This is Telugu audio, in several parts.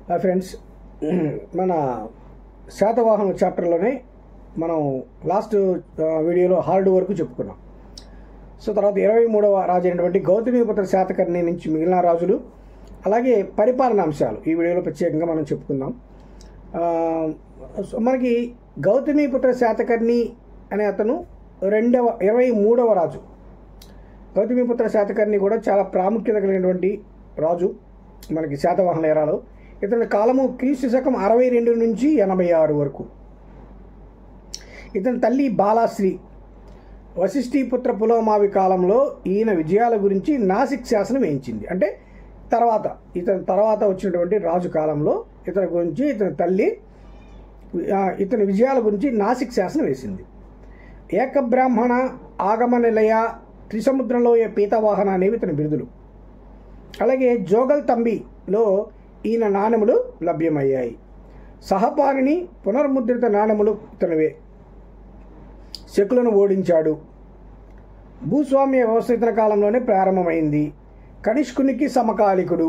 హాయ్ ఫ్రెండ్స్ మన శాతవాహన చాప్టర్లోనే మనం లాస్ట్ ఆ, వీడియోలో హార్డ్ వరకు చెప్పుకున్నాం సో తర్వాత ఇరవై మూడవ రాజు అయినటువంటి గౌతమిపుత్ర శాతకర్ణి నుంచి మిగిలిన రాజులు అలాగే పరిపాలన అంశాలు ఈ వీడియోలో ప్రత్యేకంగా మనం చెప్పుకుందాం ఆ, సో మనకి గౌతమిపుత్ర శాతకర్ణి అనే అతను రెండవ ఇరవై మూడవ రాజు గౌతమిపుత్ర శాతకర్ణి కూడా చాలా ప్రాముఖ్యత కలిగినటువంటి రాజు మనకి శాతవాహన ఎరాలో ఇతని కాలము క్రీస్తు శకం అరవై రెండు నుంచి ఎనభై ఆరు వరకు ఇతని తల్లి బాలాశ్రీ వశిష్ఠీపుత్ర పులోమావి కాలంలో ఈయన విజయాల గురించి నాసిక్ శాసనం వేయించింది అంటే తర్వాత ఇతని తర్వాత వచ్చినటువంటి రాజు కాలంలో ఇతని గురించి ఇతని తల్లి ఆ, ఇతని విజయాల గురించి నాసిక్ శాసనం వేసింది ఏకబ్రాహ్మణ ఆగమ నిలయ త్రిసముద్రంలోయ పీతవాహన అనేవి ఇతని బిరుదులు అలాగే జోగల్ తంబిలో ఈయన నాణెములు లభ్యమయ్యాయి సహపానిని పునర్ముద్రిత నాణెములు ఇతనివే శకులను ఓడించాడు భూస్వామ్య వ్యవస్థ ఇతని కాలంలోనే ప్రారంభమైంది కనిష్కునికి సమకాలికుడు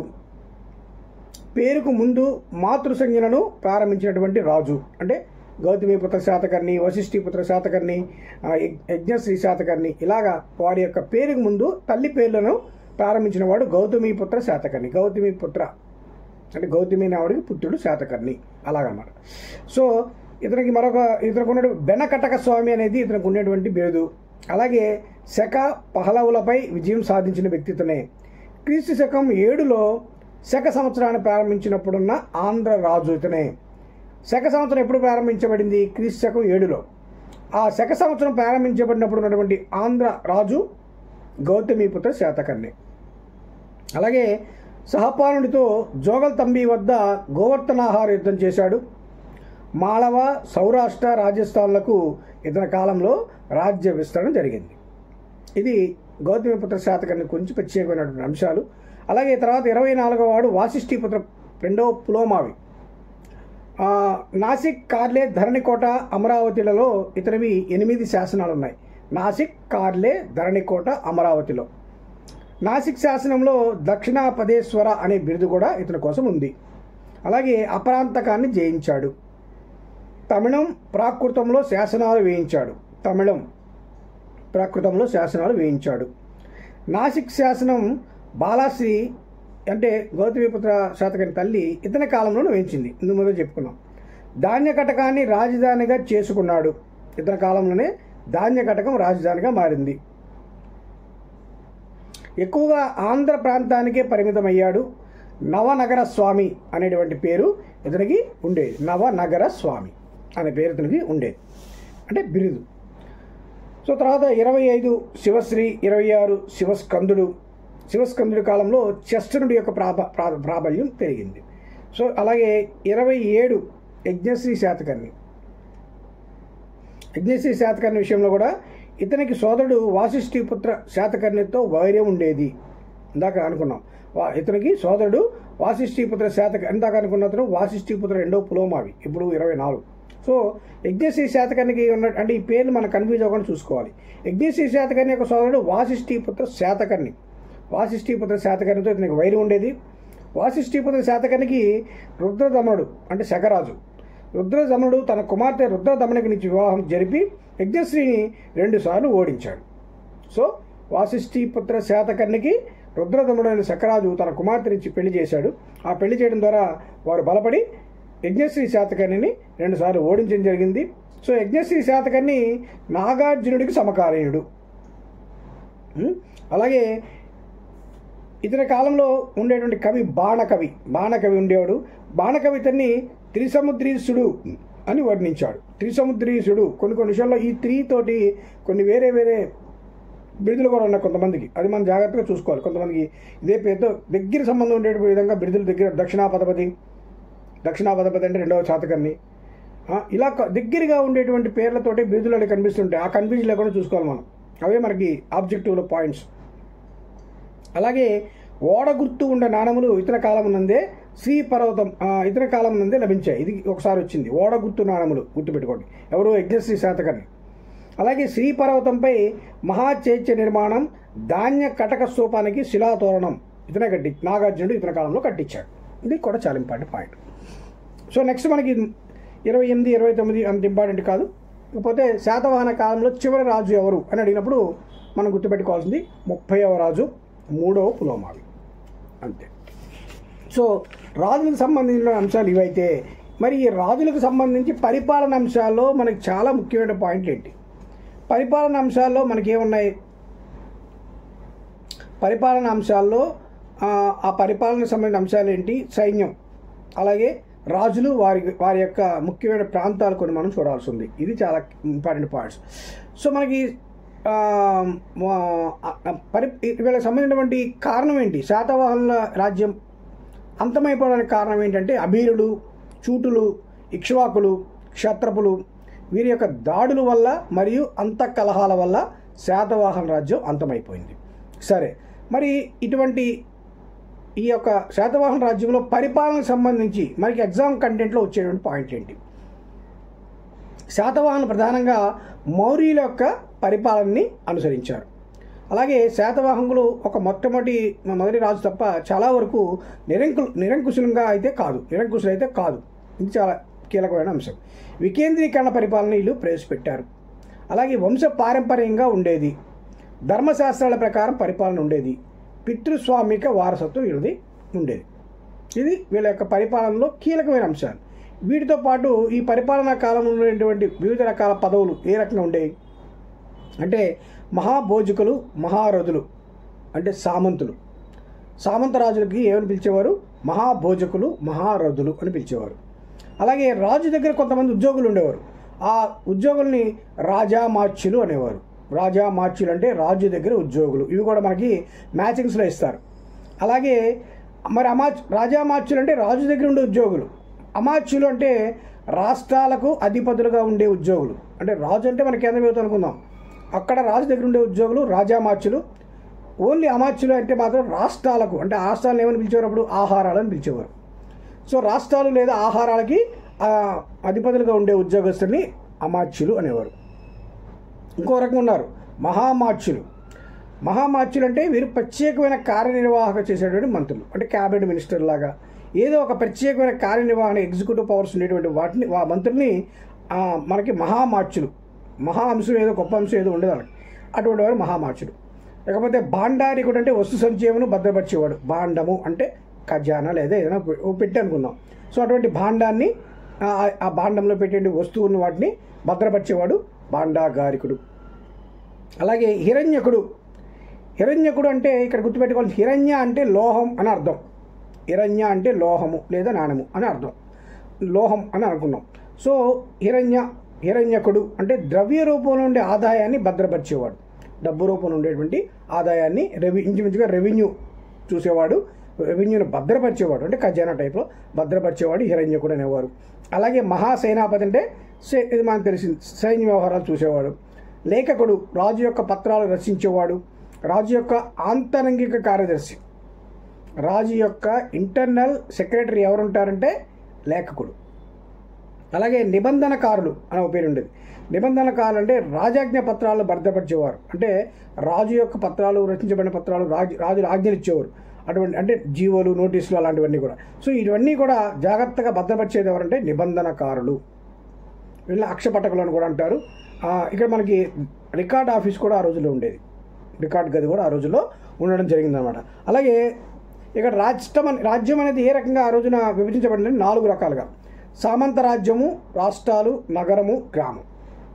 పేరుకు ముందు మాతృసంజ్ఞలను ప్రారంభించినటువంటి రాజు అంటే గౌతమిపుత్ర శాతకర్ణి వశిష్ఠిపుత్ర శాతకర్ణి ఆ, యజ్- యజ్ఞశ్రీ శాతకర్ణి ఇలాగా వారి యొక్క పేరుకు ముందు తల్లి పేర్లను ప్రారంభించిన వాడు గౌతమిపుత్ర శాతకర్ణి గౌతమిపుత్ర అంటే గౌతమి నావుడికి పుత్రుడు శాతకర్ణి అలాగనమాట సో ఇతనికి మరొక ఇతనికి ఉన్న బెనకటక స్వామి అనేది ఇతనికి ఉండేటువంటి బిరుదు అలాగే శక పహలవులపై విజయం సాధించిన వ్యక్తి ఇతనే క్రీస్తు శకం ఏడులో శక సంవత్సరాన్ని ప్రారంభించినప్పుడున్న ఆంధ్ర రాజు ఇతనే శక సంవత్సరం ఎప్పుడు ప్రారంభించబడింది క్రీస్తు శకం ఏడులో ఆ శక సంవత్సరం ప్రారంభించబడినప్పుడు ఉన్నటువంటి ఆంధ్ర రాజు గౌతమిపుత్ర శాతకర్ణి అలాగే సహపానుడితో జోగల్ తంబి వద్ద గోవర్ధనాహార యుద్ధం చేశాడు మాళవ సౌరాష్ట్ర రాజస్థాన్లకు ఇతని కాలంలో రాజ్య విస్తరణ జరిగింది ఇది గౌతమిపుత్ర శాతకర్ణి గురించి ప్రత్యేకమైనటువంటి అంశాలు అలాగే తర్వాత ఇరవై నాలుగవ వాడు వాసిష్ఠీపుత్ర రెండవ పులోమావి ఆ, నాసిక్ కార్లే ధరణికోట అమరావతిలలో ఇతనివి ఎనిమిది శాసనాలు ఉన్నాయి నాసిక్ కార్లే ధరణికోట అమరావతిలో నాసిక్ శాసనంలో దక్షిణాపదేశ్వర అనే బిరుదు కూడా ఇతని కోసం ఉంది అలాగే అపరాంతకాన్ని జయించాడు తమిళం ప్రాకృతంలో శాసనాలు వేయించాడు తమిళం ప్రాకృతంలో శాసనాలు వేయించాడు నాసిక్ శాసనం బాలాశ్రీ అంటే గౌతమిపుత్ర శాతకని తల్లి ఇతని కాలంలోనే వేయించింది ఇందు ముందు చెప్పుకున్నాం ధాన్య కటకాన్ని రాజధానిగా చేసుకున్నాడు ఇతని కాలంలోనే ధాన్య కటకం రాజధానిగా మారింది ఎక్కువగా ఆంధ్ర ప్రాంతానికే పరిమితమయ్యాడు నవనగర స్వామి అనేటువంటి పేరు ఇతనికి ఉండేది నవనగర స్వామి అనే పేరు ఇతనికి ఉండేది అంటే బిరుదు సో తర్వాత ఇరవై ఐదు శివశ్రీ ఇరవై ఆరు శివస్కందుడు శివస్కందుడి కాలంలో చస్తునుడి యొక్క ప్రాబ ప్రా- ప్రాబల్యం పెరిగింది సో అలాగే ఇరవై ఏడు యజ్ఞశ్రీ శాతకర్ణి యజ్ఞశ్రీ శాతకర్ణి విషయంలో కూడా ఇతనికి సోదరుడు వాసిష్ఠిపుత్ర శాతకర్ణితో వైర్యం ఉండేది ఇందాక అనుకున్నాం వా ఇతనికి సోదరుడు వాసిష్ఠిపుత్ర శాతక ఇందాక అనుకున్న అతను వాసిష్ఠిపుత్ర రెండో పులోమావి ఇప్పుడు ఇరవై నాలుగు సో యజ్ఞశ్రీ శాతకర్ణికి ఉన్న అంటే ఈ పేర్లు మనం కన్ఫ్యూజ్ అవ్వకుండా చూసుకోవాలి యజ్ఞశ్రీ శాతకర్ణి యొక్క సోదరుడు వాసిష్ఠిపుత్ర శాతకర్ణి వాసిష్ఠిపుత్ర శాతకర్ణితో ఇతనికి వైరం ఉండేది వాసిష్ఠిపుత్ర శాతకర్ణికి రుద్రదమనుడు అంటే శకరాజు రుద్రదమనుడు తన కుమార్తె రుద్రదమనికి నుంచి వివాహం జరిపి యజ్ఞశ్రీని రెండుసార్లు ఓడించాడు సో వాసిష్ఠిపుత్ర శాతకర్ణికి రుద్రదముడైన శకరాజు తన కుమార్తెనిచ్చి పెళ్లి చేశాడు ఆ పెళ్లి చేయడం ద్వారా వారు బలపడి యజ్ఞశ్రీ శాతకర్ణిని రెండుసార్లు ఓడించడం జరిగింది సో యజ్ఞశ్రీ శాతకర్ణి నాగార్జునుడికి సమకాలీనుడు ఉం? అలాగే ఇతని కాలంలో ఉండేటువంటి కవి బాణకవి బాణకవి ఉండేవాడు బాణకవి ఇతన్ని త్రిసముద్రీసుడు అని వర్ణించాడు త్రిసముద్రీసుడు కొన్ని కొన్ని విషయాల్లో ఈ త్రీ తోటి కొన్ని వేరే వేరే బిరుదులు కూడా ఉన్నాయి కొంతమందికి అది మనం జాగ్రత్తగా చూసుకోవాలి కొంతమందికి ఇదే పేరుతో దగ్గర సంబంధం ఉండే విధంగా బిరుదులు దగ్గర దక్షిణాపదపతి దక్షిణాపదపతి అంటే రెండవ శాతకర్ణి ఆ, ఇలా క- దగ్గరగా ఉండేటువంటి పేర్లతోటి బిరుదులు అనేవి కనిపిస్తుంటాయి ఆ కన్ఫ్యూజన్ లేకుండా చూసుకోవాలి మనం అవే మనకి ఆబ్జెక్టివ్లో పాయింట్స్ అలాగే ఓడ గుర్తు ఉండే నాణములు ఇతర కాలం నందే శ్రీ పర్వతం ఆ, ఇతర కాలం నందే లభించాయి ఇది ఒకసారి వచ్చింది ఓడ గుర్తు నాణములు గుర్తుపెట్టుకోండి ఎవరు యజ్ఞశ్రీ శాతకర్ణి అలాగే శ్రీ పర్వతంపై మహాచైత్య నిర్మాణం ధాన్య కటక స్తూపానికి శిలాతోరణం ఇతనే కట్టి నాగార్జునుడు ఇతని కాలంలో కట్టించాడు ఇది కూడా చాలా ఇంపార్టెంట్ పాయింట్ సో నెక్స్ట్ మనకి ఇరవై ఎనిమిది ఇరవై తొమ్మిది అంత ఇంపార్టెంట్ కాదు కాకపోతే శాతవాహన కాలంలో చివరి రాజు ఎవరు అని అడిగినప్పుడు మనం గుర్తుపెట్టుకోవాల్సింది ముప్పైవ రాజు మూడవ పులోమావి అంతే సో రాజులకు సంబంధించిన అంశాలు ఇవైతే మరి ఈ రాజులకు సంబంధించి పరిపాలన అంశాల్లో మనకి చాలా ముఖ్యమైన పాయింట్లు ఏంటి పరిపాలన అంశాల్లో మనకి ఏమున్నాయి పరిపాలన అంశాల్లో ఆ, ఆ పరిపాలన సంబంధించిన అంశాలు ఏంటి సైన్యం అలాగే రాజులు వారి వారి యొక్క ముఖ్యమైన ప్రాంతాలు కొన్ని మనం చూడాల్సి ఉంది ఇది చాలా ఇంపార్టెంట్ పాయింట్స్ సో మనకి ఆ, మా- ఆ, పరి వీళ్ళకి సంబంధించినటువంటి కారణం ఏంటి శాతవాహనుల రాజ్యం అంతమైపోవడానికి కారణం ఏంటంటే అబీరులు చూటులు ఇక్ష్వాకులు క్షత్రపులు వీరి యొక్క దాడుల వల్ల మరియు అంత కలహాల వల్ల శాతవాహన రాజ్యం అంతమైపోయింది సరే మరి ఇటువంటి ఈ యొక్క శాతవాహన రాజ్యంలో పరిపాలనకు సంబంధించి మనకి ఎగ్జామ్ కంటెంట్లో వచ్చేటువంటి పాయింట్ ఏంటి శాతవాహనులు ప్రధానంగా మౌర్యుల యొక్క పరిపాలనని అనుసరించారు అలాగే శాతవాహనులు ఒక మొట్టమొదటి మొదటి రాజు తప్ప చాలా వరకు నిరంకు నిరంకుశంగా అయితే కాదు నిరంకుశులు అయితే కాదు ఇది చాలా కీలకమైన అంశం వికేంద్రీకరణ పరిపాలన వీళ్ళు ప్రవేశపెట్టారు అలాగే వంశ పారంపర్యంగా ఉండేది ధర్మశాస్త్రాల ప్రకారం పరిపాలన ఉండేది పితృస్వామిక వారసత్వం వీళ్ళది ఉండేది ఇది వీళ్ళ యొక్క పరిపాలనలో కీలకమైన అంశాలు వీటితో పాటు ఈ పరిపాలనా కాలంలో ఉండేటువంటి వివిధ రకాల పదవులు ఏ రకంగా ఉండేవి అంటే మహాభోజకులు మహారథులు అంటే సామంతులు సామంత రాజులకి ఏమని పిలిచేవారు మహాభోజకులు మహారథులు అని పిలిచేవారు అలాగే రాజు దగ్గర కొంతమంది ఉద్యోగులు ఉండేవారు ఆ ఉద్యోగుల్ని రాజామాచ్యులు అనేవారు రాజామాచ్యులు అంటే రాజు దగ్గర ఉద్యోగులు ఇవి కూడా మనకి మ్యాచింగ్స్లో ఇస్తారు అలాగే మరి అమా రాజామాచ్యులు అంటే రాజు దగ్గర ఉండే ఉద్యోగులు అమాచ్యులు అంటే రాష్ట్రాలకు అధిపతులుగా ఉండే ఉద్యోగులు అంటే రాజు అంటే మన కేంద్ర ప్రభుత్వం అనుకుందాం అక్కడ రాజు దగ్గర ఉండే ఉద్యోగులు రాజామాచ్యులు ఓన్లీ అమాచ్యులు అంటే మాత్రం రాష్ట్రాలకు అంటే రాష్ట్రాలను ఏమని పిలిచేవారు అప్పుడు ఆహారాలు అని పిలిచేవారు సో రాష్ట్రాలు లేదా ఆహారాలకి ఆ, అధిపతులుగా ఉండే ఉద్యోగస్తుల్ని అమాచ్యులు అనేవారు ఇంకో రకంగా ఉన్నారు మహామాచ్యులు మహామాచ్యులు అంటే వీరు ప్రత్యేకమైన కార్యనిర్వాహక చేసేటువంటి మంత్రులు అంటే క్యాబినెట్ మినిస్టర్ లాగా ఏదో ఒక ప్రత్యేకమైన కార్యనిర్వహణ ఎగ్జిక్యూటివ్ పవర్స్ ఉండేటువంటి వాటిని ఆ మంత్రుల్ని ఆ, మనకి మహామాచ్యులు మహా అంశం ఏదో గొప్ప అంశం ఏదో ఉండేది వాళ్ళకి అటువంటి వారు మహామాచ్యులు లేకపోతే భాండారికుడు అంటే వస్తు సంచయమును భద్రపరిచేవాడు భాండము అంటే ఖజానా లేదా ఏదైనా పె- ఓ పెట్టి అనుకుందాం సో అటువంటి భాండాన్ని ఆ, ఆ భాండంలో పెట్టే వస్తువులను వాటిని భద్రపరిచేవాడు భాండాగారికుడు అలాగే హిరణ్యకుడు హిరణ్యకుడు అంటే ఇక్కడ గుర్తుపెట్టుకోవాలి హిరణ్య అంటే లోహం అని అర్థం హిరణ్య అంటే లోహము లేదా నాణము అని అర్థం లోహం అని అనుకున్నాం సో హిరణ్య హిరణ్యకుడు అంటే ద్రవ్య రూపంలో ఉండే ఆదాయాన్ని భద్రపరిచేవాడు డబ్బు రూపంలో ఉండేటువంటి ఆదాయాన్ని రెవె ఇంచుమించుగా రెవెన్యూ చూసేవాడు రెవెన్యూని భద్రపరిచేవాడు అంటే ఖజానా టైప్లో భద్రపరిచేవాడు హిరణ్యకుడు అనేవారు అలాగే మహాసేనాపతి అంటే సే- ఇది మనకు తెలిసింది సైన్య వ్యవహారాలు చూసేవాడు లేఖకుడు రాజు యొక్క పత్రాలు రచించేవాడు రాజు యొక్క ఆంతరంగిక కార్యదర్శి రాజు యొక్క ఇంటర్నల్ సెక్రటరీ ఎవరుంటారంటే లేఖకుడు అలాగే నిబంధనకారులు అనే ఒక పేరు ఉండేది నిబంధనకారులు అంటే రాజాజ్ఞ పత్రాలు భద్రపరిచేవారు అంటే రాజు యొక్క పత్రాలు రచించబడిన పత్రాలు రాజు రాజులు ఆజ్ఞలు ఇచ్చేవారు అటువంటి అంటే జీవోలు నోటీసులు అలాంటివన్నీ కూడా సో ఇవన్నీ కూడా జాగ్రత్తగా భద్రపరిచేది ఎవరంటే నిబంధనకారులు వీళ్ళ అక్షపటకులు అని కూడా అంటారు ఆ, ఇక్కడ మనకి రికార్డ్ ఆఫీస్ కూడా ఆ రోజుల్లో ఉండేది రికార్డ్ గది కూడా ఆ రోజుల్లో ఉండడం జరిగిందనమాట అలాగే ఇక్కడ రాష్ట్రం అనే- రాజ్యం అనేది ఏ రకంగా ఆ రోజున విభజించబడింది నాలుగు రకాలుగా సామంత రాజ్యము రాష్ట్రాలు నగరము గ్రామం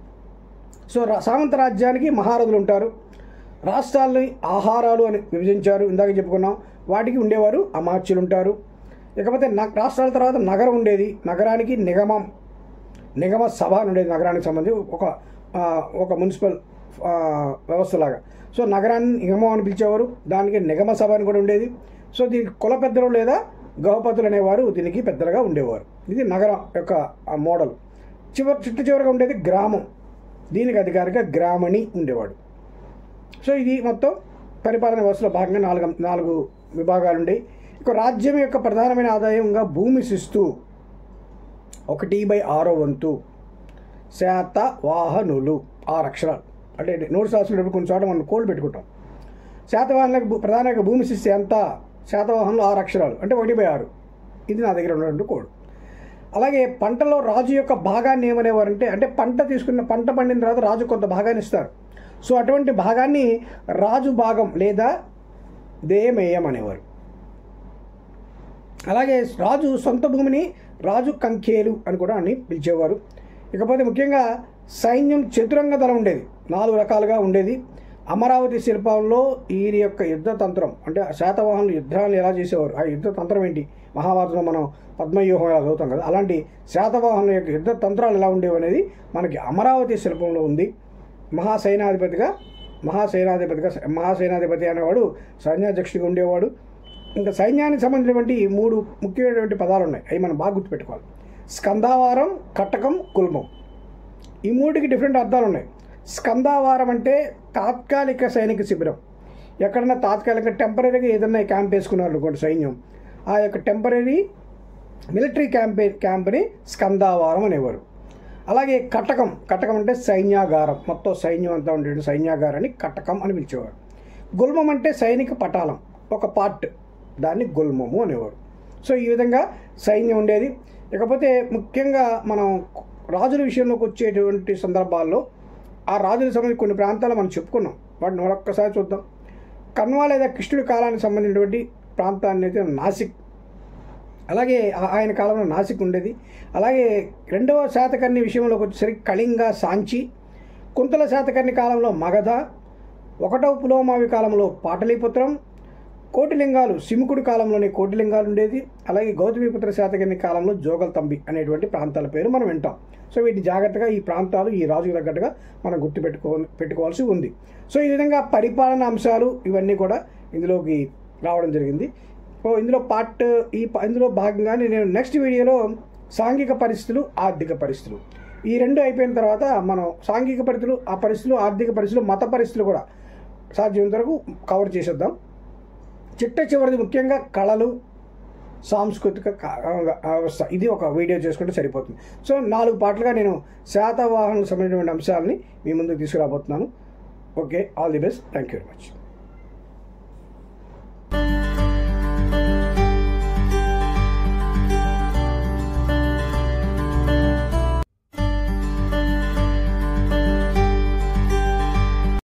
సో రా- సామంత రాజ్యానికి మహారథులు ఉంటారు రాష్ట్రాలని ఆహారాలు అని విభజించారు ఇందాక చెప్పుకున్నాం వాటికి ఉండేవారు అమాత్యులు ఉంటారు ఇకపోతే న- రాష్ట్రాల తర్వాత నగరం ఉండేది నగరానికి నిగమం నిగమ సభ అని ఉండేది నగరానికి సంబంధించి ఒక ఆ, ఒక మున్సిపల్ ఆ, వ్యవస్థలాగా సో నగరాన్ని నిగమం అని పిలిచేవారు దానికి నిగమ సభ అని కూడా ఉండేది సో దీనికి కుల పెద్దలు లేదా గౌపతులు అనేవారు దీనికి పెద్దలుగా ఉండేవారు ఇది నగరం యొక్క ఆ మోడల్ చివరి చుట్టూ చివరిగా ఉండేది గ్రామం దీనికి అధికారిగా గ్రామణి ఉండేవాడు సో ఇది మొత్తం పరిపాలన వ్యవస్థలో భాగంగా నాలుగు నాలుగు విభాగాలు ఉండేవి ఇక రాజ్యం యొక్క ప్రధానమైన ఆదాయంగా భూమి శిస్తు ఒకటి బై ఆరో వంతు శాత వాహనులు ఆరు అక్షరాలు అంటే నోట్స్ రాసినప్పుడు కొన్ని చోట మనం కోడ్ పెట్టుకుంటాం శాతవాహనులకు భూ- ప్రధానంగా భూమి శిస్తు ఎంత శాతవాహనులు ఆరు అక్షరాలు అంటే ఒకటి బై ఆరు ఇది నా దగ్గర ఉన్నటువంటి కోడ్ అలాగే పంటలో రాజు యొక్క భాగాన్ని ఏమనేవారంటే అంటే పంట తీసుకున్న పంట పండిన తర్వాత రాజు కొంత భాగాన్ని ఇస్తారు సో అటువంటి భాగాన్ని రాజు భాగం లేదా దేయమేయం అనేవారు అలాగే రాజు సొంత భూమిని రాజు కంకేలు అని కూడా అని పిలిచేవారు ఇకపోతే ముఖ్యంగా సైన్యం చతురంగ దళం ఉండేది నాలుగు రకాలుగా ఉండేది అమరావతి శిల్పంలో వీరి యొక్క యుద్ధ తంత్రం అంటే శాతవాహనులు యుద్ధాలను ఎలా చేసేవారు ఆ యుద్ధ తంత్రం ఏంటి మహాభారతంలో మనం పద్మవ్యూహం ఎలా చదువుతాం కదా అలాంటి శాతవాహనుల యొక్క యుద్ధ తంత్రాలు ఎలా ఉండేవి అనేది మనకి అమరావతి శిల్పంలో ఉంది మహాసైనాధిపతిగా మహాసేనాధిపతిగా మహాసేనాధిపతి అనేవాడు సైన్యాధ్యక్షుడిగా ఉండేవాడు ఇంకా సైన్యానికి సంబంధించినటువంటి మూడు ముఖ్యమైనటువంటి పదాలు ఉన్నాయి అవి మనం బాగా గుర్తుపెట్టుకోవాలి స్కందావారం కటకం కుల్మం ఈ మూడికి డిఫరెంట్ అర్థాలు ఉన్నాయి స్కందావారం అంటే తాత్కాలిక సైనిక శిబిరం ఎక్కడన్నా తాత్కాలిక టెంపరీగా ఏదన్నా క్యాంప్ వేసుకున్నారు అనుకోండి సైన్యం ఆ యొక్క టెంపరీ మిలిటరీ క్యాంపే క్యాంప్ని స్కందావారం అనేవారు అలాగే కటకం కటకం అంటే సైన్యాగారం మొత్తం సైన్యం అంతా ఉండే సైన్యాగారాన్ని కటకం అని పిలిచేవారు గుల్మం అంటే సైనిక పటాలం ఒక పార్ట్ దాన్ని గుల్మము అనేవారు సో ఈ విధంగా సైన్యం ఉండేది ఇకపోతే ముఖ్యంగా మనం రాజుల విషయంలోకి వచ్చేటువంటి సందర్భాల్లో ఆ రాజులకు సంబంధించి కొన్ని ప్రాంతాలు మనం చెప్పుకున్నాం వాటిని మరొక్కసారి చూద్దాం కన్వా లేదా కృష్ణుడి కాలానికి సంబంధించినటువంటి ప్రాంతాన్ని అయితే నాసిక్ అలాగే ఆ- ఆయన కాలంలో నాసిక్ ఉండేది అలాగే రెండవ శాతకర్ణి విషయంలోకి వచ్చేసరికి కళింగ సాంచి కుంతల శాతకర్ణి కాలంలో మగధ ఒకటవ పులోమావి కాలంలో పాటలీపుత్రం కోటిలింగాలు సిముకుడి కాలంలోనే కోటిలింగాలు ఉండేది అలాగే గౌతమిపుత్ర శాతకర్ణి కాలంలో జోగల్తంబి అనేటువంటి ప్రాంతాల పేరు మనం వింటాం సో వీటిని జాగ్రత్తగా ఈ ప్రాంతాలు ఈ రాజుకు తగ్గట్టుగా మనం గుర్తుపెట్టుకో పెట్టుకోవాల్సి ఉంది సో ఈ విధంగా పరిపాలన అంశాలు ఇవన్నీ కూడా ఇందులోకి రావడం జరిగింది సో ఇందులో పార్ట్ ఈ ప- ఇందులో భాగంగానే నేను నెక్స్ట్ వీడియోలో సాంఘిక పరిస్థితులు ఆర్థిక పరిస్థితులు ఈ రెండు అయిపోయిన తర్వాత మనం సాంఘిక పరిస్థితులు ఆ పరిస్థితులు ఆర్థిక పరిస్థితులు మత పరిస్థితులు కూడా సాధ్యమైనంత వరకు కవర్ చేసేద్దాం చిట్ట చివరిది ముఖ్యంగా కళలు సాంస్కృతిక కా- వ్యవస్థ ఇది ఒక వీడియో చేసుకుంటే సరిపోతుంది సో నాలుగు పాటలుగా నేను శాతవాహనకు సంబంధించిన అంశాలని మీ ముందుకు తీసుకురాబోతున్నాను okay all the best thank you very much